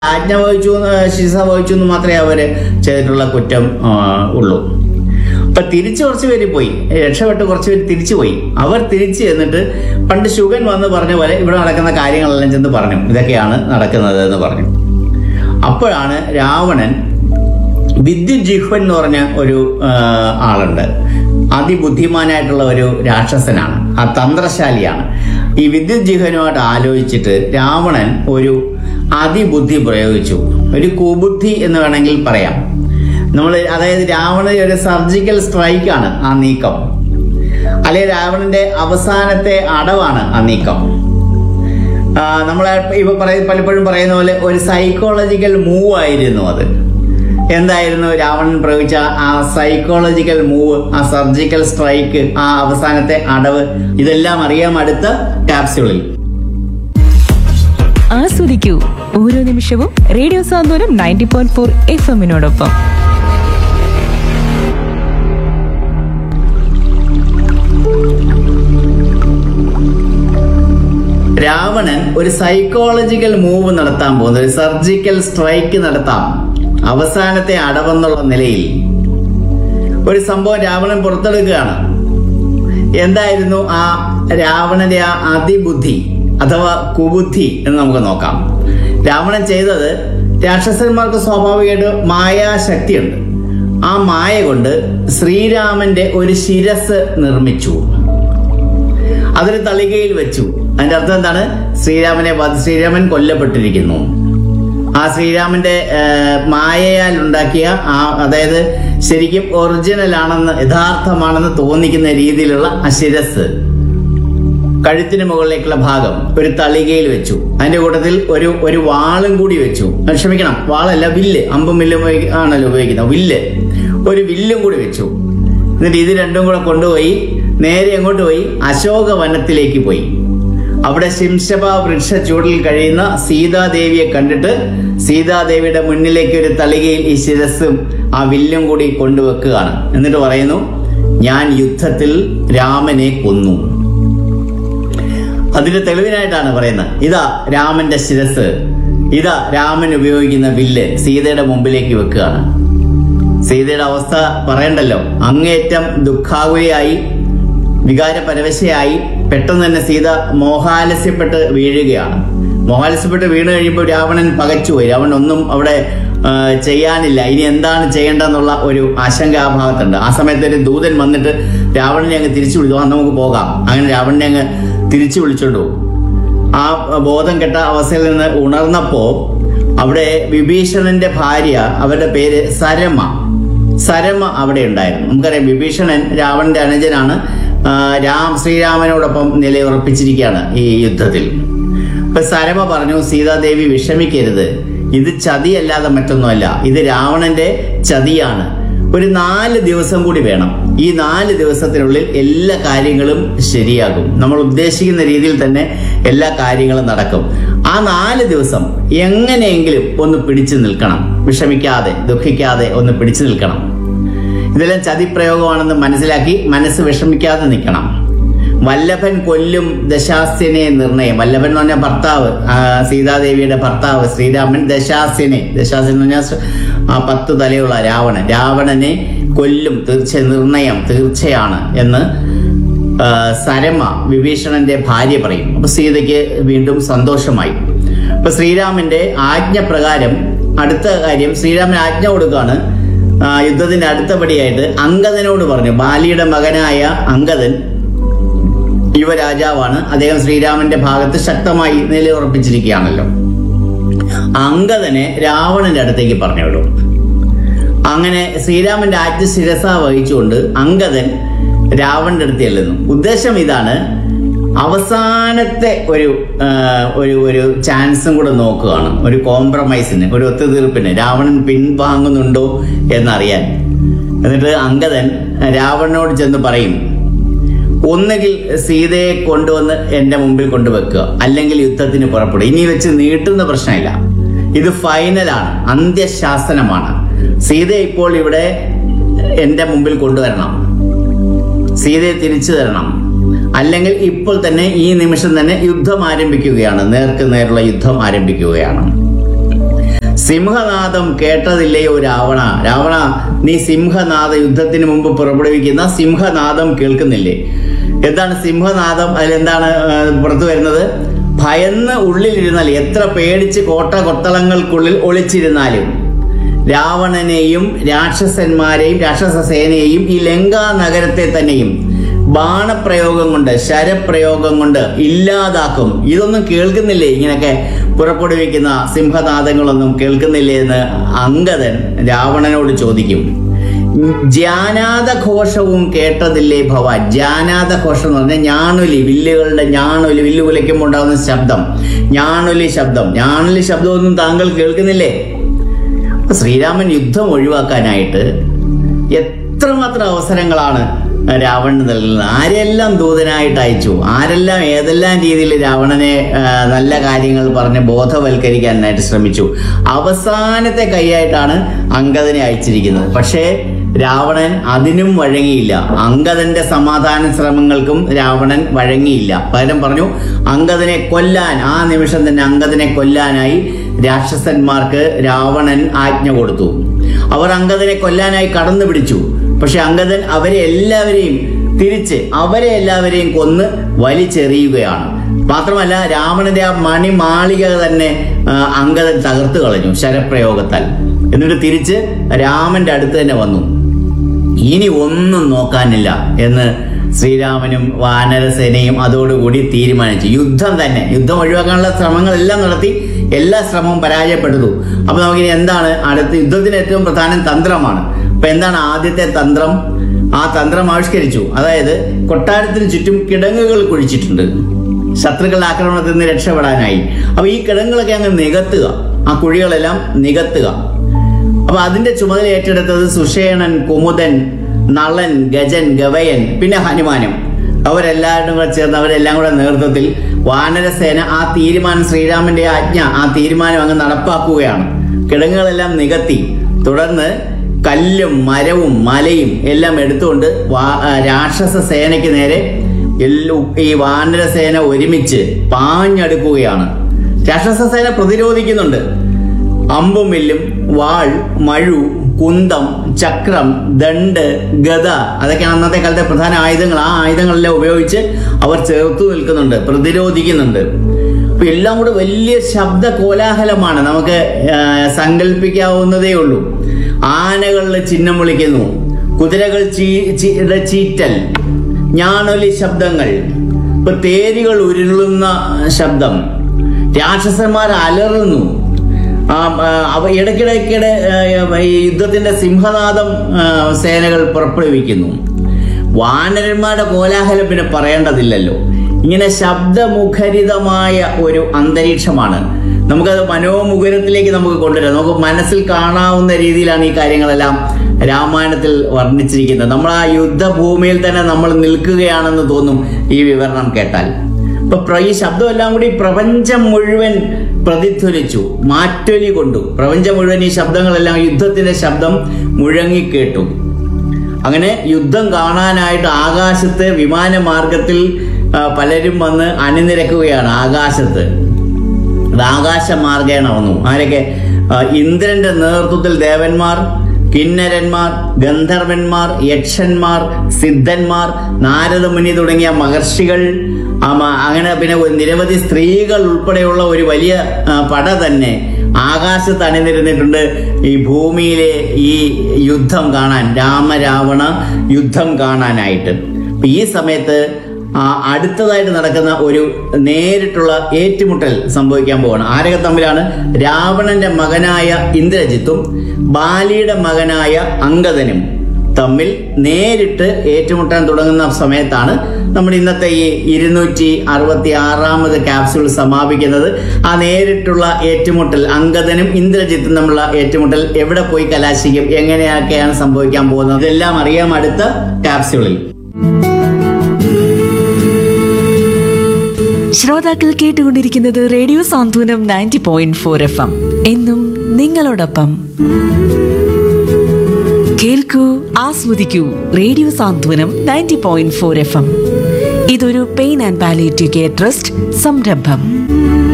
ആജ്ഞ വഹിച്ചു എന്ന്, ശിക്ഷ വഹിച്ചു എന്ന് മാത്രമേ അവര് ചെയ്തിട്ടുള്ള കുറ്റം ആ, ഉള്ളൂ അപ്പൊ തിരിച്ചു കുറച്ച് പേര് പോയി രക്ഷപ്പെട്ട് കുറച്ച് പേര് തിരിച്ചു പോയി അവർ തിരിച്ചു ചെന്നിട്ട് പണ്ട് ശുഗൻ വന്ന് പറഞ്ഞ പോലെ ഇവിടെ നടക്കുന്ന കാര്യങ്ങളെല്ലാം ചെന്ന് പറഞ്ഞു ഇതൊക്കെയാണ് നടക്കുന്നത് എന്ന് പറഞ്ഞു അപ്പോഴാണ് രാവണൻ വിദ്യുത് ജിഹ്വൻ എന്ന് പറഞ്ഞ ഒരു ആ, ആളുണ്ട് അതിബുദ്ധിമാനായിട്ടുള്ള ഒരു രാക്ഷസനാണ് ആ തന്ത്രശാലിയാണ് ഈ വിദ്യുത് ജിഹ്വനുമായിട്ട് ആലോചിച്ചിട്ട് രാവണൻ ഒരു അതിബുദ്ധി പ്രയോഗിച്ചു ഒരു കുബുദ്ധി എന്ന് വേണമെങ്കിൽ പറയാം നമ്മൾ അതായത് രാവണ ഒരു സർജിക്കൽ സ്ട്രൈക്കാണ് ആ നീക്കം അല്ലെങ്കിൽ രാവണന്റെ അവസാനത്തെ അടവാണ് ആ നീക്കം ആ, നമ്മളെ ഇപ്പൊ പറയ പലപ്പോഴും പറയുന്ന പോലെ ഒരു സൈക്കോളജിക്കൽ മൂവ് ആയിരുന്നു അത് എന്തായിരുന്നു രാവണൻ പ്രയോഗിച്ച ആ സൈക്കോളജിക്കൽ മൂവ് ആ സർജിക്കൽ സ്ട്രൈക്ക് ആ അവസാനത്തെ അടവ് ഇതെല്ലാം അറിയാം അടുത്ത ക്യാപ്സ്യൂളിൽ ആസ്വദിക്കൂ ഓരോ നിമിഷവും radio Santhwanam ninety point four F എമ്മിനോടൊപ്പം രാവണൻ ഒരു സൈക്കോളജിക്കൽ മൂവ് നടത്താൻ പോകുന്നു ഒരു സർജിക്കൽ സ്ട്രൈക്ക് നടത്താം അവസാനത്തെ അടവെന്നുള്ള നിലയിൽ ഒരു സംഭവം രാവണൻ പുറത്തെടുക്കുകയാണ് എന്തായിരുന്നു ആ രാവണന്റെ ആ അതിബുദ്ധി അഥവാ കുബുദ്ധി എന്ന് നമുക്ക് നോക്കാം രാവണൻ ചെയ്തത് രാക്ഷസന്മാർക്ക് സ്വാഭാവികമായിട്ട് മായാശക്തിയുണ്ട് ആ മായ കൊണ്ട് ശ്രീരാമന്റെ ഒരു ശിരസ് നിർമ്മിച്ചു അതൊരു തളികയിൽ വെച്ചു അതിന്റെ അർത്ഥം എന്താണ് ശ്രീരാമനെ വധ- ശ്രീരാമൻ കൊല്ലപ്പെട്ടിരിക്കുന്നു ആ ശ്രീരാമന്റെ ആ, മായയാൽ ഉണ്ടാക്കിയ ആ അതായത് ശരിക്കും ഒറിജിനൽ ആണെന്ന് യഥാർത്ഥമാണെന്ന് തോന്നിക്കുന്ന രീതിയിലുള്ള ആ ശിരസ് കഴുത്തിന് മുകളിലേക്കുള്ള ഭാഗം ഒരു തളികയിൽ വെച്ചു അതിന്റെ കൂട്ടത്തിൽ ഒരു ഒരു വാളും കൂടി വെച്ചു ആ, ക്ഷമിക്കണം വാളല്ല വില്ല് അമ്പും വില്ലും ഉപയോഗി- ആണല്ലോ ഉപയോഗിക്കുന്നത് വില്ല് ഒരു വില്ലും കൂടി വെച്ചു എന്നിട്ട് ഇത് രണ്ടും കൂടെ കൊണ്ടുപോയി നേരെ എങ്ങോട്ട് പോയി അശോക വനത്തിലേക്ക് പോയി അവിടെ ശിംശഭ വൃക്ഷ ചൂടിൽ കഴിയുന്ന സീതാദേവിയെ കണ്ടിട്ട് സീതാദേവിയുടെ മുന്നിലേക്ക് ഒരു തളികയിൽ ഈ ശിരസ്സും ആ വില്ലും കൂടി കൊണ്ടുവെക്കുകയാണ് എന്നിട്ട് പറയുന്നു ഞാൻ യുദ്ധത്തിൽ രാമനെ കൊന്നു അതിന്റെ തെളിവിനായിട്ടാണ് പറയുന്നത് ഇതാ രാമന്റെ ശിരസ് ഇതാ രാമൻ ഉപയോഗിക്കുന്ന വില്ല് സീതയുടെ മുമ്പിലേക്ക് വെക്കുകയാണ് സീതയുടെ അവസ്ഥ പറയണ്ടല്ലോ അങ്ങേറ്റം ദുഃഖാകുലയായി വികാരപരവശയായി പെട്ടെന്ന് തന്നെ സീത മോഹാലസ്യപ്പെട്ട് വീഴുകയാണ് മോഹാലസ്യപ്പെട്ട് വീണ് കഴിയുമ്പോൾ രാവണൻ പകച്ചുപോയി രാവണൻ ഒന്നും അവിടെ ആ, ചെയ്യാനില്ല ഇനി എന്താണ് ചെയ്യേണ്ടതെന്നുള്ള ഒരു ആശങ്ക ആ ഭാഗത്തുണ്ട് ആ സമയത്ത് ഒരു ദൂതൻ വന്നിട്ട് രാവണനെ അങ്ങ് തിരിച്ചു വിളിച്ചു "ആ, നമുക്ക് പോകാം അങ്ങനെ രാവണനെ അങ്ങ് തിരിച്ചു വിളിച്ചോണ്ട് പോകും ആ ബോധം കെട്ട അവസ്ഥയിൽ നിന്ന് ഉണർന്നപ്പോ അവിടെ വിഭീഷണന്റെ ഭാര്യ അവരുടെ പേര് സരമ സരമ അവിടെ ഉണ്ടായിരുന്നു നമുക്കറിയാം വിഭീഷണൻ രാവണന്റെ അനുജനാണ് ആ, രാം ശ്രീരാമനോടൊപ്പം നിലയുറപ്പിച്ചിരിക്കുകയാണ് ഈ യുദ്ധത്തിൽ ഇപ്പൊ സരമ പറഞ്ഞു സീതാദേവി വിഷമിക്കരുത് ഇത് ചതിയല്ലാതെ മറ്റൊന്നുമല്ല ഇത് രാവണന്റെ ചതിയാണ് ഒരു നാല് ദിവസം കൂടി വേണം ഈ നാല് ദിവസത്തിനുള്ളിൽ എല്ലാ കാര്യങ്ങളും ശരിയാകും നമ്മൾ ഉദ്ദേശിക്കുന്ന രീതിയിൽ തന്നെ എല്ലാ കാര്യങ്ങളും നടക്കും ആ നാല് ദിവസം എങ്ങനെയെങ്കിലും ഒന്ന് പിടിച്ചു നിൽക്കണം വിഷമിക്കാതെ ദുഃഖിക്കാതെ ഒന്ന് പിടിച്ചു നിൽക്കണം ഇതെല്ലാം ചതിപ്രയോഗമാണെന്ന് മനസ്സിലാക്കി മനസ്സ് വിഷമിക്കാതെ നിൽക്കണം വല്ലഭൻ കൊല്ലും ദശാസ്യനെ നിർണയം വല്ലഭൻ എന്ന് പറഞ്ഞാൽ ഭർത്താവ് ആ, സീതാദേവിയുടെ ഭർത്താവ് ശ്രീരാമൻ ദശാസ്യനെ ദശാസ്യൻ എന്ന് പറഞ്ഞാൽ ആ പത്ത് തലയുള്ള രാവണൻ രാവണനെ കൊല്ലും തീർച്ച നിർണയം തീർച്ചയാണ് എന്ന് ആ, സരമ വിഭീഷണന്റെ ഭാര്യ പറയും അപ്പൊ സീതയ്ക്ക് വീണ്ടും സന്തോഷമായി അപ്പൊ ശ്രീരാമന്റെ ആജ്ഞ പ്രകാരം അടുത്ത കാര്യം ശ്രീരാമൻ ആജ്ഞ കൊടുക്കുകയാണ് ആ, യുദ്ധത്തിന്റെ അടുത്ത പടിയായിട്ട് അങ്കദനോട് പറഞ്ഞു ബാലിയുടെ മകനായ അങ്കദൻ യുവരാജാവാണ് അദ്ദേഹം ശ്രീരാമന്റെ ഭാഗത്ത് ശക്തമായി നിലയുറപ്പിച്ചിരിക്കുകയാണല്ലോ അങ്കദനെ രാവണന്റെ അടുത്തേക്ക് പറഞ്ഞു വിടും അങ്ങനെ ശ്രീരാമന്റെ ആജ്ഞ ശിരസ വഹിച്ചുകൊണ്ട് അങ്കദൻ രാവണന്റെ അടുത്ത് ചെല്ലുന്നു ഉദ്ദേശം ഇതാണ് അവസാനത്തെ ഒരു ആ, ഒരു ഒരു ചാൻസും കൂടെ നോക്കുകയാണ് ഒരു കോംപ്രമൈസിന് ഒരു ഒത്തുതീർപ്പിന് രാവണൻ പിൻവാങ്ങുന്നുണ്ടോ എന്നറിയാൻ എന്നിട്ട് അങ്കദൻ രാവണനോട് ചെന്ന് പറയും ഒന്നുകിൽ സീതയെ കൊണ്ടുവന്ന് എന്റെ മുമ്പിൽ കൊണ്ടുവെക്കുക അല്ലെങ്കിൽ യുദ്ധത്തിന് പുറപ്പെടുക ഇനി വെച്ച് നീട്ടുന്ന പ്രശ്നമില്ല ഇത് ഫൈനലാണ് അന്ത്യശാസനമാണ് സീത ഇപ്പോൾ ഇവിടെ എന്റെ മുമ്പിൽ കൊണ്ടുവരണം സീതയെ തിരിച്ചു തരണം അല്ലെങ്കിൽ ഇപ്പോൾ തന്നെ ഈ നിമിഷം തന്നെ യുദ്ധം ആരംഭിക്കുകയാണ് നേർക്ക് നേരുള്ള യുദ്ധം ആരംഭിക്കുകയാണ് സിംഹനാദം കേട്ടതില്ലയോ രാവണ രാവണ നീ സിംഹനാദ യുദ്ധത്തിന് മുമ്പ് പുറപ്പെടുവിക്കുന്ന സിംഹനാദം കേൾക്കുന്നില്ലേ എന്താണ് സിംഹനാദം അതിലെന്താണ് ആ, പുറത്തു വരുന്നത് ഭയന്ന് ഉള്ളിലിരുന്നാൽ എത്ര പേടിച്ച് കോട്ട കൊത്തളങ്ങൾക്കുള്ളിൽ ഒളിച്ചിരുന്നാലും രാവണനെയും രാക്ഷസന്മാരെയും രാക്ഷസ സേനയെയും ഈ ലങ്കാ നഗരത്തെ തന്നെയും ബാണപ്രയോഗം കൊണ്ട് ശരപ്രയോഗം കൊണ്ട് ഇല്ലാതാക്കും ഇതൊന്നും കേൾക്കുന്നില്ലേ ഇങ്ങനെയൊക്കെ പുറപ്പെടുവിക്കുന്ന സിംഹനാദങ്ങളൊന്നും കേൾക്കുന്നില്ലേ എന്ന് അങ്കദൻ രാവണനോട് ചോദിക്കും ജാനാത ഘോഷവും കേട്ടതില്ലേ ഭവാൻ ജാനാത ഘോഷം എന്ന് പറഞ്ഞാൽ ഞാണൊലി വില്ലുകളുടെ ഞാണൊലി വില്ല് കുലയ്ക്കുമ്പോൾ ഉണ്ടാകുന്ന ശബ്ദം ഞാണൊലി ശബ്ദം ഞാണൊലി ശബ്ദമൊന്നും താങ്കൾ കേൾക്കുന്നില്ലേ അപ്പൊ ശ്രീരാമൻ യുദ്ധം ഒഴിവാക്കാനായിട്ട് എത്രമാത്രം അവസരങ്ങളാണ് രാവണന് നൽകുന്നത് ആരെല്ലാം ദൂതനായിട്ട് അയച്ചു ആരെല്ലാം ഏതെല്ലാം രീതിയിൽ രാവണനെ ആ, നല്ല കാര്യങ്ങൾ പറഞ്ഞ് ബോധവൽക്കരിക്കാനായിട്ട് ശ്രമിച്ചു അവസാനത്തെ കൈയായിട്ടാണ് അങ്കദനെ അയച്ചിരിക്കുന്നത് പക്ഷേ രാവണൻ അതിനും വഴങ്ങിയില്ല അങ്കദന്റെ സമാധാന ശ്രമങ്ങൾക്കും രാവണൻ വഴങ്ങിയില്ല പകരം പറഞ്ഞു അങ്കദനെ കൊല്ലാൻ ആ നിമിഷം തന്നെ അങ്കദനെ കൊല്ലാനായി രാക്ഷസന്മാർക്ക് രാവണൻ ആജ്ഞ കൊടുത്തു അവർ അങ്കദനെ കൊല്ലാനായി കടന്നു പിടിച്ചു പക്ഷെ അങ്കദൻ അവരെ എല്ലാവരെയും തിരിച്ച് അവരെ എല്ലാവരെയും കൊന്ന് വലിച്ചെറിയുകയാണ് മാത്രമല്ല രാവണന്റെ ആ മണിമാളിക തന്നെ ആ, അങ്കദൻ തകർത്തു കളഞ്ഞു ശരപ്രയോഗത്താൽ എന്നിട്ട് തിരിച്ച് രാമന്റെ അടുത്ത് തന്നെ വന്നു ഇനി ഒന്നും നോക്കാനില്ല എന്ന് ശ്രീരാമനും വാനരസേനയും അതോടുകൂടി തീരുമാനിച്ചു യുദ്ധം തന്നെ യുദ്ധം ഒഴിവാക്കാനുള്ള ശ്രമങ്ങളെല്ലാം നടത്തി എല്ലാ ശ്രമവും പരാജയപ്പെട്ടു അപ്പൊ നമുക്കിനി എന്താണ് അടുത്ത യുദ്ധത്തിന് ഏറ്റവും പ്രധാനം തന്ത്രമാണ് അപ്പൊ എന്താണ് ആദ്യത്തെ തന്ത്രം ആ തന്ത്രം ആവിഷ്കരിച്ചു അതായത് കൊട്ടാരത്തിന് ചുറ്റും കിടങ്ങുകൾ കുഴിച്ചിട്ടുണ്ട് ശത്രുക്കളുടെ ആക്രമണത്തിൽ നിന്ന് രക്ഷപ്പെടാനായി അപ്പൊ ഈ കിടങ്ങുകളൊക്കെ അങ്ങ് നികത്തുക ആ കുഴികളെല്ലാം നികത്തുക അപ്പൊ അതിന്റെ ചുമതല ഏറ്റെടുത്തത് സുഷേണൻ കുമുദൻ നളൻ ഗജൻ ഗവയൻ പിന്നെ ഹനുമാനും അവരെല്ലാവരും കൂടെ ചേർന്ന് അവരെല്ലാം കൂടെ നേതൃത്വത്തിൽ വാനരസേന ആ തീരുമാനം ശ്രീരാമന്റെ ആജ്ഞ ആ തീരുമാനം അങ്ങ് നടപ്പാക്കുകയാണ് കിടങ്ങുകളെല്ലാം നികത്തി തുടർന്ന് കല്ലും മരവും മലയും എല്ലാം എടുത്തുകൊണ്ട് വാ- ആ, രാക്ഷസ സേനയ്ക്ക് നേരെ എല്ലു- ഈ വാനരസേന ഒരുമിച്ച് പാഞ്ഞടുക്കുകയാണ് രാക്ഷസ സേന പ്രതിരോധിക്കുന്നുണ്ട് അമ്പും വില്ലും വാൾ മഴു കുന്തം ചക്രം ദണ്ട് ഗദ അതൊക്കെ അന്നത്തെ കാലത്തെ പ്രധാന ആയുധങ്ങൾ ആ ആയുധങ്ങളെല്ലാം ഉപയോഗിച്ച് അവർ ചേർത്തു നിൽക്കുന്നുണ്ട് പ്രതിരോധിക്കുന്നുണ്ട് അപ്പൊ എല്ലാം കൂടെ വലിയ ശബ്ദ കോലാഹലമാണ് നമുക്ക് ആ, സങ്കല്പിക്കാവുന്നതേ ഉള്ളൂ ആനകളിൽ ചിഹ്നം വിളിക്കുന്നു കുതിരകൾ ചീ- ചീ- ടെ ചീറ്റൽ ഞാണൊലി ശബ്ദങ്ങൾ ഇപ്പൊ തേരുകൾ ഉരുളുന്ന ശബ്ദം രാക്ഷസന്മാർ അലറുന്നു ആ, ആ, അവ ഇടയ്ക്കിടയ്ക്കിടെ ആ, ഈ യുദ്ധത്തിന്റെ സിംഹനാദം ആ, സേനകൾ പുറപ്പെടുവിക്കുന്നു വാനരന്മാരുടെ കോലാഹലം പിന്നെ പറയേണ്ടതില്ലല്ലോ ഇങ്ങനെ ശബ്ദമുഖരിതമായ ഒരു അന്തരീക്ഷമാണ് നമുക്കത് മനോമുഖരത്തിലേക്ക് നമുക്ക് കൊണ്ടുവരാം നമുക്ക് മനസ്സിൽ കാണാവുന്ന രീതിയിലാണ് ഈ കാര്യങ്ങളെല്ലാം രാമായണത്തിൽ വർണ്ണിച്ചിരിക്കുന്നത് നമ്മൾ ആ യുദ്ധഭൂമിയിൽ തന്നെ നമ്മൾ നിൽക്കുകയാണെന്ന് തോന്നും ഈ വിവരണം കേട്ടാൽ ഇപ്പൊ പ്ര- ഈ ശബ്ദമെല്ലാം കൂടി പ്രപഞ്ചം മുഴുവൻ പ്രതിധ്വനിച്ചു മാറ്റൊലി കൊണ്ടു പ്രപഞ്ചം മുഴുവൻ ഈ ശബ്ദങ്ങളെല്ലാം യുദ്ധത്തിന്റെ ശബ്ദം മുഴങ്ങിക്കേട്ടു അങ്ങനെ യുദ്ധം കാണാനായിട്ട് ആകാശത്ത് വിമാനമാർഗത്തിൽ ആ, പലരും വന്ന് അണിനിരക്കുകയാണ് ആകാശത്ത് അത് ആകാശമാർഗേണ വന്നു ആരൊക്കെ ആ, ഇന്ദ്രന്റെ നേതൃത്വത്തിൽ ദേവന്മാർ കിന്നരന്മാർ ഗന്ധർവന്മാർ യക്ഷന്മാർ സിദ്ധന്മാർ നാരദമുനി തുടങ്ങിയ മഹർഷികൾ ആ, മ- അങ്ങനെ പിന്നെ ഒരു നിരവധി സ്ത്രീകൾ ഉൾപ്പെടെയുള്ള ഒരു വലിയ ആ, പട തന്നെ ആകാശത്ത് അണിനിരന്നിട്ടുണ്ട് ഈ ഭൂമിയിലെ ഈ യുദ്ധം കാണാൻ രാമരാവണ യുദ്ധം കാണാനായിട്ട് അപ്പൊ ഈ സമയത്ത് ആ, അടുത്തതായിട്ട് നടക്കുന്ന ഒരു നേരിട്ടുള്ള ഏറ്റുമുട്ടൽ സംഭവിക്കാൻ പോവാണ് ആരൊക്കെ തമ്മിലാണ് രാവണന്റെ മകനായ ഇന്ദ്രജിത്തും ബാലിയുടെ മകനായ അങ്കദനും തമ്മിൽ നേരിട്ട് ഏറ്റുമുട്ടാൻ തുടങ്ങുന്ന സമയത്താണ് നമ്മുടെ ഇന്നത്തെ ഈ ഇരുന്നൂറ്റി അറുപത്തി ആറാമത് ക്യാപ്സ്യൂൾ സമാപിക്കുന്നത് ആ നേരിട്ടുള്ള ഏറ്റുമുട്ടൽ അങ്കദനും ഇന്ദ്രജിത്തും തമ്മിലുള്ള ഏറ്റുമുട്ടൽ എവിടെ പോയി കലാശിക്കും എങ്ങനെയൊക്കെയാണ് സംഭവിക്കാൻ പോകുന്നത് ഇതെല്ലാം അറിയാം അടുത്ത ക്യാപ്സ്യൂളിൽ ശ്രോതാക്കൾ കേട്ടുകൊണ്ടിരിക്കുന്നത് radio Santhwanam ninety point four F M എന്നും നിങ്ങളോടൊപ്പം കേൾക്കൂ ആസ്വദിക്കൂ radio Santhwanam ninety point four F M ഇതൊരു pain and palliative care trust സംരംഭം